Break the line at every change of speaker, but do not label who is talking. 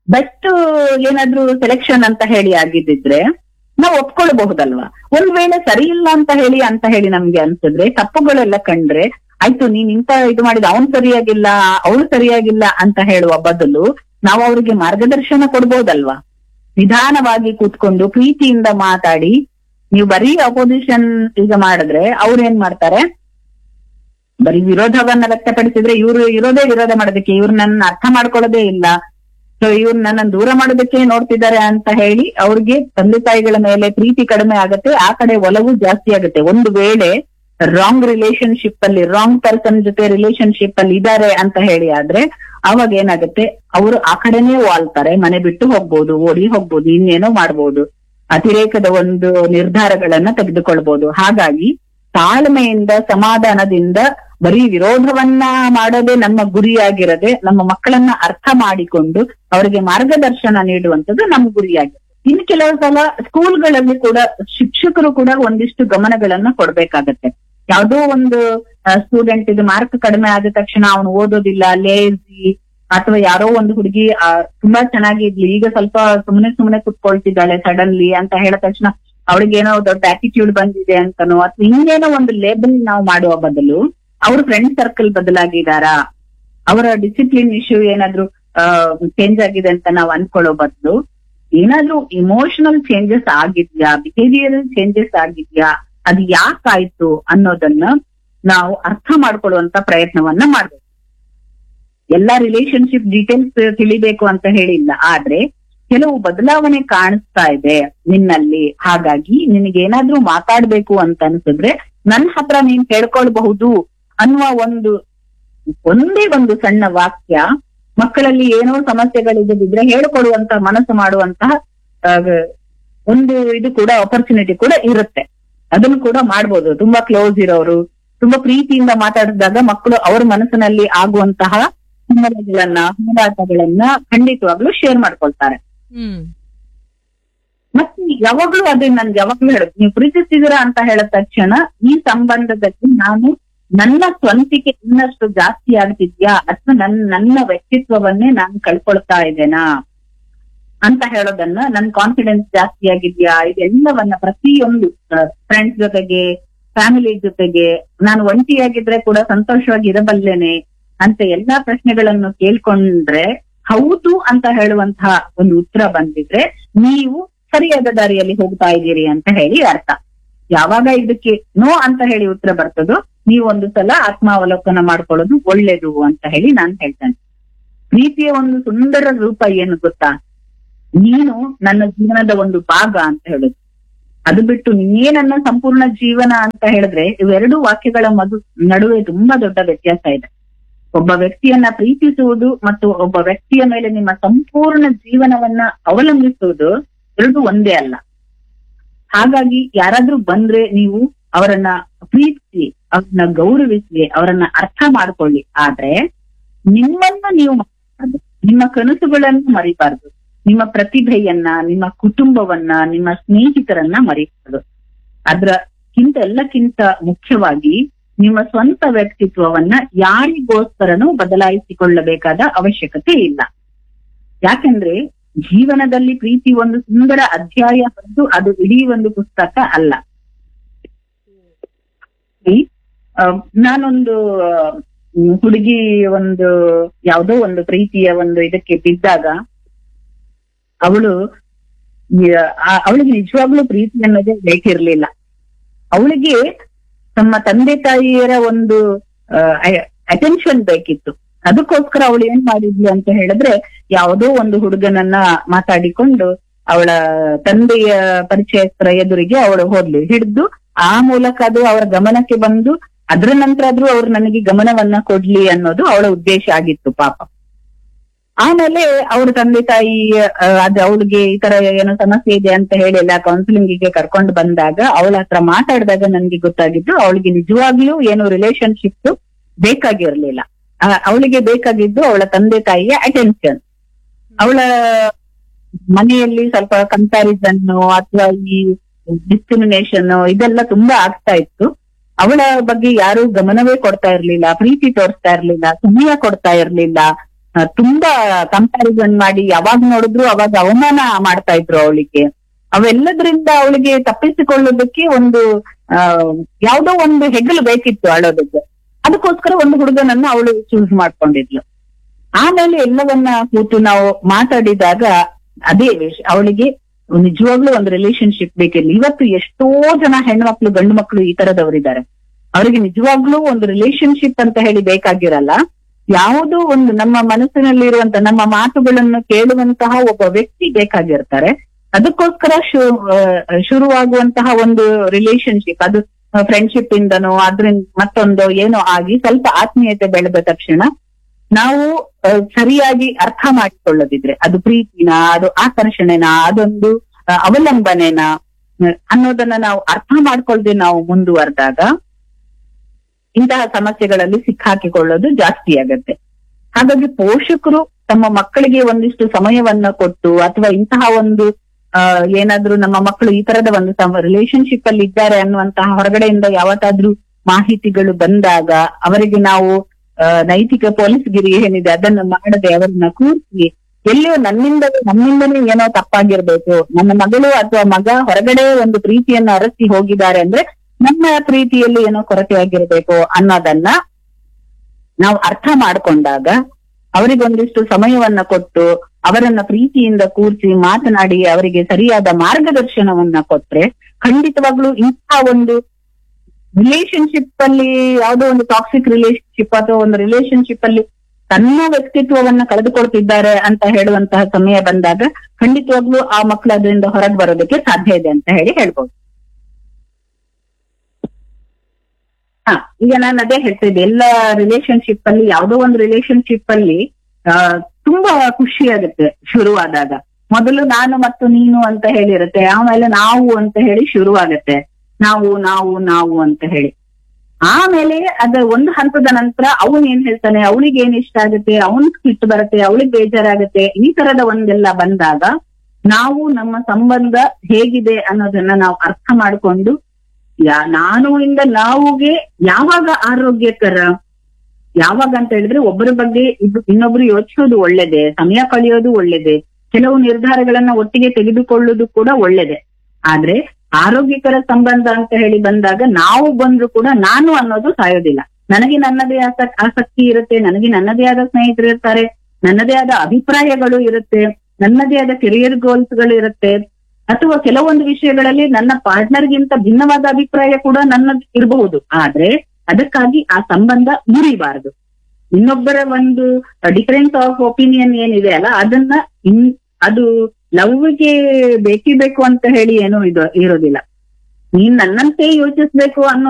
Best ಏನಾದ್ರೂ selection ಅಂತ ಹೇಳಿ ಆಗಿದ್ದಿದ್ರೆ ನಾವು ಒಪ್ಕೊಳ್ಬಹುದಲ್ವಾ ಒಂದ್ ವೇಳೆ ಸರಿ ಇಲ್ಲ ಅಂತ ಹೇಳಿ ಅಂತ ಹೇಳಿ ನಮ್ಗೆ ಅನ್ಸಿದ್ರೆ ತಪ್ಪುಗಳೆಲ್ಲ ಕಂಡ್ರೆ ಆಯ್ತು ನೀನ್ ಇಂತ ಇದು ಮಾಡಿದ ಅವನ್ ಸರಿಯಾಗಿಲ್ಲ ಅವಳು ಸರಿಯಾಗಿಲ್ಲ ಅಂತ ಹೇಳುವ ಬದಲು ನಾವು ಅವ್ರಿಗೆ ಮಾರ್ಗದರ್ಶನ ಕೊಡ್ಬೋದಲ್ವಾ ನಿಧಾನವಾಗಿ ಕೂತ್ಕೊಂಡು ಪ್ರೀತಿಯಿಂದ ಮಾತಾಡಿ ನೀವು ಬರೀ ಅಪೋಸಿಷನ್ ಈಗ ಮಾಡಿದ್ರೆ ಅವ್ರು ಏನ್ ಮಾಡ್ತಾರೆ ಬರೀ ವಿರೋಧವನ್ನ ವ್ಯಕ್ತಪಡಿಸಿದ್ರೆ ಇವ್ರು ಇರೋದೇ ವಿರೋಧ ಮಾಡೋದಕ್ಕೆ ಇವ್ರು ನನ್ನ ಅರ್ಥ ಮಾಡ್ಕೊಳ್ಳೋದೇ ಇಲ್ಲ ಸೊ ಇವ್ರು ನನ್ನ ದೂರ ಮಾಡೋದಕ್ಕೆ ನೋಡ್ತಿದ್ದಾರೆ ಅಂತ ಹೇಳಿ ಅವ್ರಿಗೆ ತಂದೆ ತಾಯಿಗಳ ಮೇಲೆ ಪ್ರೀತಿ ಕಡಿಮೆ ಆಗುತ್ತೆ ಆ ಕಡೆ ಒಲವು ಜಾಸ್ತಿ ಆಗುತ್ತೆ ಒಂದು ವೇಳೆ ರಾಂಗ್ ರಿಲೇಶನ್ಶಿಪ್ ಅಲ್ಲಿ ರಾಂಗ್ ಪರ್ಸನ್ ಜೊತೆ ರಿಲೇಶನ್ಶಿಪ್ ಅಲ್ಲಿ ಇದ್ದಾರೆ ಅಂತ ಹೇಳಿ ಆದ್ರೆ ಅವಾಗ ಏನಾಗುತ್ತೆ ಅವರು ಆ ಕಡೆನೇ ವಾಲ್ತಾರೆ ಮನೆ ಬಿಟ್ಟು ಹೋಗ್ಬೋದು ಓಡಿ ಹೋಗ್ಬೋದು ಇನ್ನೇನೋ ಮಾಡ್ಬೋದು ಅತಿರೇಕದ ಒಂದು ನಿರ್ಧಾರಗಳನ್ನ ತೆಗೆದುಕೊಳ್ಬಹುದು ಹಾಗಾಗಿ ತಾಳ್ಮೆಯಿಂದ ಸಮಾಧಾನದಿಂದ ಬರೀ ವಿರೋಧವನ್ನ ಮಾಡೋದೇ ನಮ್ಮ ಗುರಿಯಾಗಿರದೆ ನಮ್ಮ ಮಕ್ಕಳನ್ನ ಅರ್ಥ ಮಾಡಿಕೊಂಡು ಅವರಿಗೆ ಮಾರ್ಗದರ್ಶನ ನೀಡುವಂತದ್ದು ನಮ್ಮ ಗುರಿಯಾಗಿದೆ ಇನ್ನು ಕೆಲವು ಸಲ ಸ್ಕೂಲ್ಗಳಲ್ಲಿ ಕೂಡ ಶಿಕ್ಷಕರು ಕೂಡ ಒಂದಿಷ್ಟು ಗಮನಗಳನ್ನ ಕೊಡ್ಬೇಕಾಗತ್ತೆ ಯಾವುದೋ ಒಂದು ಸ್ಟೂಡೆಂಟ್ ಇದು ಮಾರ್ಕ್ ಕಡಿಮೆ ಆದ ತಕ್ಷಣ ಅವನು ಓದೋದಿಲ್ಲ ಲೇಜಿ ಅಥವಾ ಯಾರೋ ಒಂದು ಹುಡುಗಿ ಆ, ತುಂಬಾ ಚೆನ್ನಾಗಿದ್ಲಿ ಈಗ ಸ್ವಲ್ಪ ಸುಮ್ಮನೆ ಸುಮ್ಮನೆ ಕುತ್ಕೊಳ್ತಿದ್ದಾಳೆ ಸಡನ್ಲಿ ಅಂತ ಹೇಳಿದ ತಕ್ಷಣ ಅವಳಿಗೇನೋ ದೊಡ್ಡ ಆಟಿಟ್ಯೂಡ್ ಬಂದಿದೆ ಅಂತನೋ ಅಥವಾ ಇನ್ನೇನೋ ಒಂದು ಲೇಬಲ್ ನಾವು ಮಾಡುವ ಬದಲು ಅವ್ರ ಫ್ರೆಂಡ್ ಸರ್ಕಲ್ ಬದಲಾಗಿದಾರಾ ಅವರ ಡಿಸಿಪ್ಲಿನ್ ಇಶ್ಯೂ ಏನಾದ್ರೂ ಚೇಂಜ್ ಆಗಿದೆ ಅಂತ ನಾವು ಅನ್ಕೊಳ್ಳೋ ಬದಲು ಏನಾದ್ರೂ ಇಮೋಷನಲ್ ಚೇಂಜಸ್ ಆಗಿದ್ಯಾ ಬಿಹೇವಿಯರಲ್ ಚೇಂಜಸ್ ಆಗಿದ್ಯಾ ಅದು ಯಾಕಾಯ್ತು ಅನ್ನೋದನ್ನ ನಾವು ಅರ್ಥ ಮಾಡ್ಕೊಳ್ಳುವಂತ ಪ್ರಯತ್ನವನ್ನ ಮಾಡ್ಬೇಕು ಎಲ್ಲಾ ರಿಲೇಶನ್ಶಿಪ್ ಡೀಟೇಲ್ಸ್ ತಿಳಿಬೇಕು ಅಂತ ಹೇಳಿಲ್ಲ ಆದ್ರೆ ಕೆಲವು ಬದಲಾವಣೆ ಕಾಣಿಸ್ತಾ ಇದೆ ನಿನ್ನಲ್ಲಿ ಹಾಗಾಗಿ ನಿನಗೇನಾದ್ರೂ ಮಾತಾಡ್ಬೇಕು ಅಂತ ಅನ್ಸಿದ್ರೆ ನನ್ನ ಹತ್ರ ನೀನ್ ಕೇಳ್ಕೊಳ್ಬಹುದು ಅನ್ನುವ ಒಂದು ಒಂದೇ ಒಂದು ಸಣ್ಣ ವಾಕ್ಯ ಮಕ್ಕಳಲ್ಲಿ ಏನೋ ಸಮಸ್ಯೆಗಳಿದ್ದಿದ್ರೆ ಹೇಳ್ಕೊಡುವಂತ ಮನಸ್ಸು ಮಾಡುವಂತಹ ಆ, ಒಂದು ಇದು ಕೂಡ ಆಪರ್ಚುನಿಟಿ ಕೂಡ ಇರುತ್ತೆ ಅದನ್ನು ಕೂಡ ಮಾಡ್ಬೋದು ತುಂಬಾ ಕ್ಲೋಸ್ ಇರೋರು ತುಂಬಾ ಪ್ರೀತಿಯಿಂದ ಮಾತಾಡಿದಾಗ ಮಕ್ಕಳು ಅವ್ರ ಮನಸ್ಸಿನಲ್ಲಿ ಆಗುವಂತಹ ಹಿನ್ನಡೆಗಳನ್ನ ಹೋರಾಟಗಳನ್ನ ಖಂಡಿತವಾಗ್ಲೂ ಶೇರ್ ಮಾಡ್ಕೊಳ್ತಾರೆ
ಹ್ಮ್
ಮತ್ತೆ ಯಾವಾಗ್ಲೂ ಅದೇ ನನ್ಗೆ ಯಾವಾಗ್ಲೂ ಹೇಳುದು ನೀವು ಪ್ರೀತಿಸ್ತಿದ್ದೀರಾ ಅಂತ ಹೇಳಿದ ತಕ್ಷಣ ಈ ಸಂಬಂಧದಲ್ಲಿ ನಾನು ನನ್ನ ಸ್ವಂತಿಕೆ ಇನ್ನಷ್ಟು ಜಾಸ್ತಿ ಆಗ್ತಿದ್ಯಾ ಅಥವಾ ನನ್ ನನ್ನ ವ್ಯಕ್ತಿತ್ವವನ್ನೇ ನಾನು ಕಳ್ಕೊಳ್ತಾ ಇದ್ದೇನಾ ಅಂತ ಹೇಳೋದನ್ನ ನನ್ ಕಾನ್ಫಿಡೆನ್ಸ್ ಜಾಸ್ತಿ ಆಗಿದ್ಯಾ ಇದೆಲ್ಲವನ್ನ ಪ್ರತಿಯೊಂದು ಫ್ರೆಂಡ್ಸ್ ಜೊತೆಗೆ ಫ್ಯಾಮಿಲಿ ಜೊತೆಗೆ ನಾನು ಒಂಟಿಯಾಗಿದ್ರೆ ಕೂಡ ಸಂತೋಷವಾಗಿ ಇರಬಲ್ಲೇನೆ ಅಂತ ಎಲ್ಲಾ ಪ್ರಶ್ನೆಗಳನ್ನು ಕೇಳ್ಕೊಂಡ್ರೆ ಹೌದು ಅಂತ ಹೇಳುವಂತಹ ಒಂದು ಉತ್ತರ ಬಂದಿದ್ರೆ ನೀವು ಸರಿಯಾದ ದಾರಿಯಲ್ಲಿ ಹೋಗ್ತಾ ಇದ್ದೀರಿ ಅಂತ ಹೇಳಿ ಅರ್ಥ ಯಾವಾಗ ಇದಕ್ಕೆ ನೋ ಅಂತ ಹೇಳಿ ಉತ್ತರ ಬರ್ತದೋ ನೀವು ಒಂದು ಸಲ ಆತ್ಮಾವಲೋಕನ ಮಾಡ್ಕೊಳ್ಳೋದು ಒಳ್ಳೇದು ಅಂತ ಹೇಳಿ ನಾನು ಹೇಳ್ತೇನೆ ಪ್ರೀತಿಯ ಒಂದು ಸುಂದರ ರೂಪ ಏನು ಗೊತ್ತಾ ನೀನು ನನ್ನ ಜೀವನದ ಒಂದು ಭಾಗ ಅಂತ ಹೇಳುದು ಅದು ಬಿಟ್ಟು ನೀನೇ ನನ್ನ ಸಂಪೂರ್ಣ ಜೀವನ ಅಂತ ಹೇಳಿದ್ರೆ ಇವೆರಡು ವಾಕ್ಯಗಳ ಮಧು ನಡುವೆ ತುಂಬಾ ದೊಡ್ಡ ವ್ಯತ್ಯಾಸ ಇದೆ ಒಬ್ಬ ವ್ಯಕ್ತಿಯನ್ನ ಪ್ರೀತಿಸುವುದು ಮತ್ತು ಒಬ್ಬ ವ್ಯಕ್ತಿಯ ಮೇಲೆ ನಿಮ್ಮ ಸಂಪೂರ್ಣ ಜೀವನವನ್ನ ಅವಲಂಬಿಸುವುದು ಎರಡು ಒಂದೇ ಅಲ್ಲ ಹಾಗಾಗಿ ಯಾರಾದ್ರೂ ಬಂದ್ರೆ ನೀವು ಅವರನ್ನ ಪ್ರೀತಿಸಿ ಅವ್ರನ್ನ ಗೌರವಿಸಿ ಅವರನ್ನ ಅರ್ಥ ಮಾಡ್ಕೊಳ್ಳಿ ಆದ್ರೆ ನಿಮ್ಮನ್ನ ನೀವು ಮರಿಬಾರ್ದು. ನಿಮ್ಮ ಕನಸುಗಳನ್ನ ಮರಿಬಾರ್ದು ನಿಮ್ಮ ಪ್ರತಿಭೆಯನ್ನ ನಿಮ್ಮ ಕುಟುಂಬವನ್ನ ನಿಮ್ಮ ಸ್ನೇಹಿತರನ್ನ ಮರಿಬಾರ್ದು ಅದ್ರಕ್ಕಿಂತ ಎಲ್ಲಕ್ಕಿಂತ ಮುಖ್ಯವಾಗಿ ನಿಮ್ಮ ಸ್ವಂತ ವ್ಯಕ್ತಿತ್ವವನ್ನ ಯಾರಿಗೋಸ್ಕರನೂ ಬದಲಾಯಿಸಿಕೊಳ್ಳಬೇಕಾದ ಅವಶ್ಯಕತೆ ಇಲ್ಲ ಯಾಕೆಂದ್ರೆ ಜೀವನದಲ್ಲಿ ಪ್ರೀತಿ ಒಂದು ಸುಂದರ ಅಧ್ಯಾಯ ಹೊರತು ಅದು ಇಡೀ ಒಂದು ಪುಸ್ತಕ ಅಲ್ಲ ಈ, ಆ, ನಾನೊಂದು ಆ, ಹ್ಮ್, ಹುಡುಗಿ ಒಂದು ಯಾವ್ದೋ ಒಂದು ಪ್ರೀತಿಯ ಒಂದು ಇದಕ್ಕೆ ಬಿದ್ದಾಗ ಅವಳು ಅವಳಿಗೆ ನಿಜವಾಗ್ಲೂ ಪ್ರೀತಿ ಅನ್ನೋದೇ ಬೇಕಿರ್ಲಿಲ್ಲ ಅವಳಿಗೆ ತಮ್ಮ ತಂದೆ ತಾಯಿಯರ ಒಂದು ಅಟೆನ್ಷನ್ ಬೇಕಿತ್ತು ಅದಕ್ಕೋಸ್ಕರ ಅವಳು ಏನ್ ಮಾಡಿದ್ಲು ಅಂತ ಹೇಳಿದ್ರೆ ಯಾವುದೋ ಒಂದು ಹುಡುಗನನ್ನ ಮಾತಾಡಿಕೊಂಡು ಅವಳ ತಂದೆಯ ಪರಿಚಯಸ್ಥರ ಎದುರಿಗೆ ಅವಳು ಹೋದ್ಲು ಹಿಡಿದು ಆ ಮೂಲಕ ಅದು ಅವರ ಗಮನಕ್ಕೆ ಬಂದು ಅದ್ರ ನಂತರ ಆದ್ರೂ ಅವ್ರು ನನಗೆ ಗಮನವನ್ನ ಕೊಡ್ಲಿ ಅನ್ನೋದು ಅವಳ ಉದ್ದೇಶ ಆಗಿತ್ತು ಪಾಪ ಆಮೇಲೆ ಅವ್ರ ತಂದೆ ತಾಯಿ ಆ, ಅದು ಅವಳಿಗೆ ಈ ತರ ಏನೋ ಸಮಸ್ಯೆ ಇದೆ ಅಂತ ಹೇಳಿ ಎಲ್ಲ ಕೌನ್ಸಿಲಿಂಗ್ ಗೆ ಕರ್ಕೊಂಡು ಬಂದಾಗ ಅವಳ ಹತ್ರ ಮಾತಾಡಿದಾಗ ನನ್ಗೆ ಗೊತ್ತಾಗಿದ್ದು ಅವಳಿಗೆ ನಿಜವಾಗ್ಲೂ ಏನು ರಿಲೇಶನ್ಶಿಪ್ ಬೇಕಾಗಿರ್ಲಿಲ್ಲ ಆ, ಅವಳಿಗೆ ಬೇಕಾಗಿದ್ದು ಅವಳ ತಂದೆ ತಾಯಿಯ ಅಟೆನ್ಷನ್ ಅವಳ ಮನೆಯಲ್ಲಿ ಸ್ವಲ್ಪ ಕಂಪ್ಯಾರಿಸನ್ ಅಥವಾ ಈ ಡಿಸ್ಕ್ರಿಮಿನೇಷನ್ ಇದೆಲ್ಲ ತುಂಬಾ ಆಗ್ತಾ ಇತ್ತು ಅವಳ ಬಗ್ಗೆ ಯಾರು ಗಮನವೇ ಕೊಡ್ತಾ ಇರ್ಲಿಲ್ಲ ಪ್ರೀತಿ ತೋರಿಸ್ತಾ ಇರ್ಲಿಲ್ಲ ಸಮಯ ಕೊಡ್ತಾ ಇರ್ಲಿಲ್ಲ ಆ, ತುಂಬಾ ಕಂಪ್ಯಾರಿಸನ್ ಮಾಡಿ ಯಾವಾಗ ನೋಡಿದ್ರು ಅವಾಗ ಅವಮಾನ ಮಾಡ್ತಾ ಇದ್ರು ಅವಳಿಗೆ ಅವೆಲ್ಲದ್ರಿಂದ ಅವಳಿಗೆ ತಪ್ಪಿಸಿಕೊಳ್ಳೋದಕ್ಕೆ ಒಂದು ಆ ಯಾವ್ದೋ ಒಂದು ಹೆಗಲು ಬೇಕಿತ್ತು ಅಳೋದಕ್ಕೆ ಅದಕ್ಕೋಸ್ಕರ ಒಂದು ಹುಡುಗನನ್ನ ಅವಳು ಚೂಸ್ ಮಾಡ್ಕೊಂಡಿದ್ಲು ಆಮೇಲೆ ಎಲ್ಲವನ್ನ ಕೂತು ನಾವು ಮಾತಾಡಿದಾಗ ಅದೇ ವಿಷ- ಅವಳಿಗೆ ನಿಜವಾಗ್ಲೂ ಒಂದು ರಿಲೇಶನ್ಶಿಪ್ ಬೇಕಿಲ್ಲ ಇವತ್ತು ಎಷ್ಟೋ ಜನ ಹೆಣ್ಮಕ್ಳು ಗಂಡು ಮಕ್ಳು ಈ ತರದವರಿದ್ದಾರೆ ಅವರಿಗೆ ನಿಜವಾಗ್ಲೂ ಒಂದು ರಿಲೇಶನ್ಶಿಪ್ ಅಂತ ಹೇಳಿ ಬೇಕಾಗಿರಲ್ಲ ಯಾವುದೋ ಒಂದು ನಮ್ಮ ಮನಸ್ಸಿನಲ್ಲಿರುವಂತ ನಮ್ಮ ಮಾತುಗಳನ್ನು ಕೇಳುವಂತಹ ಒಬ್ಬ ವ್ಯಕ್ತಿ ಬೇಕಾಗಿರ್ತಾರೆ ಅದಕ್ಕೋಸ್ಕರ ಶು- ಆ, ಶುರುವಾಗುವಂತಹ ಒಂದು ರಿಲೇಶನ್ಶಿಪ್ ಅದು ಫ್ರೆಂಡ್ಶಿಪ್ ಇಂದನೋ ಅದ್ರಿಂದ ಮತ್ತೊಂದು ಏನೋ ಆಗಿ ಸ್ವಲ್ಪ ಆತ್ಮೀಯತೆ ಬೆಳೆದ ತಕ್ಷಣ ನಾವು ಆ, ಸರಿಯಾಗಿ ಅರ್ಥ ಮಾಡಿಕೊಳ್ಳದಿದ್ರೆ ಅದು ಪ್ರೀತಿನ ಅದು ಆಕರ್ಷಣೆನ ಅದೊಂದು ಆ, ಅವಲಂಬನೆನ ಆ, ಅನ್ನೋದನ್ನ ನಾವು ಅರ್ಥ ಮಾಡ್ಕೊಳ್ದೆ ನಾವು ಮುಂದುವರೆದಾಗ ಇಂತಹ ಸಮಸ್ಯೆಗಳಲ್ಲಿ ಸಿಕ್ಕಾಕಿಕೊಳ್ಳೋದು ಜಾಸ್ತಿ ಆಗತ್ತೆ ಹಾಗಾಗಿ ಪೋಷಕರು ತಮ್ಮ ಮಕ್ಕಳಿಗೆ ಒಂದಿಷ್ಟು ಸಮಯವನ್ನ ಕೊಟ್ಟು ಅಥವಾ ಇಂತಹ ಒಂದು ಆ, ಏನಾದ್ರೂ ನಮ್ಮ ಮಕ್ಕಳು ಈ ತರದ ಒಂದು ರಿಲೇಶನ್ಶಿಪ್ ಅಲ್ಲಿ ಇದ್ದಾರೆ ಅನ್ನುವಂತಹ ಹೊರಗಡೆಯಿಂದ ಯಾವತ್ತಾದ್ರೂ ಮಾಹಿತಿಗಳು ಬಂದಾಗ ಅವರಿಗೆ ನಾವು ಆ, ನೈತಿಕ ಪೊಲೀಸ್ಗಿರಿ ಏನಿದೆ ಅದನ್ನ ಮಾಡದೆ ಅವರನ್ನ ಕೂರಿಸಿ ಎಲ್ಲಿಯೋ ನನ್ನಿಂದ ನಮ್ಮಿಂದನೇ ಏನೋ ತಪ್ಪಾಗಿರ್ಬೇಕು ನನ್ನ ಮಗಳು ಅಥವಾ ಮಗ ಹೊರಗಡೆ ಒಂದು ಪ್ರೀತಿಯನ್ನ ಅರಸಿ ಹೋಗಿದ್ದಾರೆ ಅಂದ್ರೆ ನಮ್ಮ ಪ್ರೀತಿಯಲ್ಲಿ ಏನೋ ಕೊರತೆ ಆಗಿರ್ಬೇಕು ಅನ್ನೋದನ್ನ ನಾವು ಅರ್ಥ ಮಾಡ್ಕೊಂಡಾಗ ಅವರಿಗೊಂದಿಷ್ಟು ಸಮಯವನ್ನ ಕೊಟ್ಟು ಅವರನ್ನ ಪ್ರೀತಿಯಿಂದ ಕೂರಿಸಿ ಮಾತನಾಡಿ ಅವರಿಗೆ ಸರಿಯಾದ ಮಾರ್ಗದರ್ಶನವನ್ನ ಕೊಟ್ರೆ ಖಂಡಿತವಾಗ್ಲೂ ಇಂತಹ ಒಂದು ರಿಲೇಶನ್ಶಿಪ್ ಅಲ್ಲಿ ಯಾವುದೋ ಒಂದು ಟಾಕ್ಸಿಕ್ ರಿಲೇಶನ್ಶಿಪ್ ಅಥವಾ ಒಂದು ರಿಲೇಶನ್ಶಿಪ್ ಅಲ್ಲಿ ತನ್ನ ವ್ಯಕ್ತಿತ್ವವನ್ನ ಕಳೆದುಕೊಳ್ತಿದ್ದಾರೆ ಅಂತ ಹೇಳುವಂತಹ ಸಮಯ ಬಂದಾಗ ಖಂಡಿತವಾಗ್ಲೂ ಆ ಮಕ್ಕಳು ಅದರಿಂದ ಹೊರಗೆ ಬರೋದಕ್ಕೆ ಸಾಧ್ಯ ಇದೆ ಅಂತ ಹೇಳಿ ಹೇಳ್ಬೋದು ಹಾ ಈಗ ನಾನು ಅದೇ ಹೇಳ್ತಿದ್ದೆ ಎಲ್ಲ ರಿಲೇಶನ್ಶಿಪ್ ಅಲ್ಲಿ ಯಾವುದೋ ಒಂದು ರಿಲೇಶನ್ಶಿಪ್ ಅಲ್ಲಿ ಆ, ತುಂಬಾ ಖುಷಿ ಆಗುತ್ತೆ ಶುರುವಾದಾಗ ಮೊದಲು ನಾನು ಮತ್ತು ನೀನು ಅಂತ ಹೇಳಿರುತ್ತೆ ಆಮೇಲೆ ನಾವು ಅಂತ ಹೇಳಿ ಶುರುವಾಗುತ್ತೆ ನಾವು ನಾವು ನಾವು ಅಂತ ಹೇಳಿ ಆಮೇಲೆ ಅದ ಒಂದು ಹಂತದ ನಂತರ ಅವನ್ ಏನ್ ಹೇಳ್ತಾನೆ ಅವಳಿಗೆ ಏನ್ ಇಷ್ಟ ಆಗುತ್ತೆ ಅವನ್ ಸಿಟ್ಟು ಬರುತ್ತೆ ಅವಳಿಗೆ ಬೇಜಾರಾಗುತ್ತೆ ಈ ತರದ ಒಂದೆಲ್ಲ ಬಂದಾಗ ನಾವು ನಮ್ಮ ಸಂಬಂಧ ಹೇಗಿದೆ ಅನ್ನೋದನ್ನ ನಾವು ಅರ್ಥ ಮಾಡ್ಕೊಂಡು ಯಾ ನಾನು ಇಂದ ನಾವುಗೆ ಯಾವಾಗ ಆರೋಗ್ಯಕರ ಯಾವಾಗ ಅಂತ ಹೇಳಿದ್ರೆ ಒಬ್ಬರ ಬಗ್ಗೆ ಇಬ್ಬ ಇನ್ನೊಬ್ರು ಯೋಚಿಸೋದು ಒಳ್ಳೇದೆ ಸಮಯ ಕಳೆಯೋದು ಒಳ್ಳೇದೆ ಕೆಲವು ನಿರ್ಧಾರಗಳನ್ನ ಒಟ್ಟಿಗೆ ತೆಗೆದುಕೊಳ್ಳೋದು ಕೂಡ ಒಳ್ಳೇದೆ ಆದ್ರೆ ಆರೋಗ್ಯಕರ ಸಂಬಂಧ ಅಂತ ಹೇಳಿ ಬಂದಾಗ ನಾವು ಬಂದ್ರು ಕೂಡ ನಾನು ಅನ್ನೋದು ಸಾಯೋದಿಲ್ಲ ನನಗೆ ನನ್ನದೇ ಆಸಕ್ ಆಸಕ್ತಿ ಇರುತ್ತೆ ನನಗೆ ನನ್ನದೇ ಆದ ಸ್ನೇಹಿತರು ಇರ್ತಾರೆ ನನ್ನದೇ ಆದ ಅಭಿಪ್ರಾಯಗಳು ಇರುತ್ತೆ ನನ್ನದೇ ಆದ ಕೆರಿಯರ್ ಗೋಲ್ಸ್ ಗಳು ಇರುತ್ತೆ ಅಥವಾ ಕೆಲವೊಂದು ವಿಷಯಗಳಲ್ಲಿ ನನ್ನ ಪಾರ್ಟ್ನರ್ಗಿಂತ ಭಿನ್ನವಾದ ಅಭಿಪ್ರಾಯ ಕೂಡ ನನ್ನದು ಇರಬಹುದು ಆದ್ರೆ ಅದಕ್ಕಾಗಿ ಆ ಸಂಬಂಧ ಮುರಿಬಾರದು ಇನ್ನೊಬ್ಬರ ಒಂದು ಡಿಫರೆನ್ಸ್ ಆಫ್ ಒಪಿನಿಯನ್ ಏನಿದೆ ಅಲ್ಲ ಅದನ್ನ ಇನ್ ಅದು ಲವ್ಗೆ ಬೇಕೇ ಬೇಕು ಅಂತ ಹೇಳಿ ಏನೂ ಇದು ಇರೋದಿಲ್ಲ ನೀನ್ ನನ್ನಂತೆ ಯೋಚಿಸ್ಬೇಕು ಅನ್ನೋ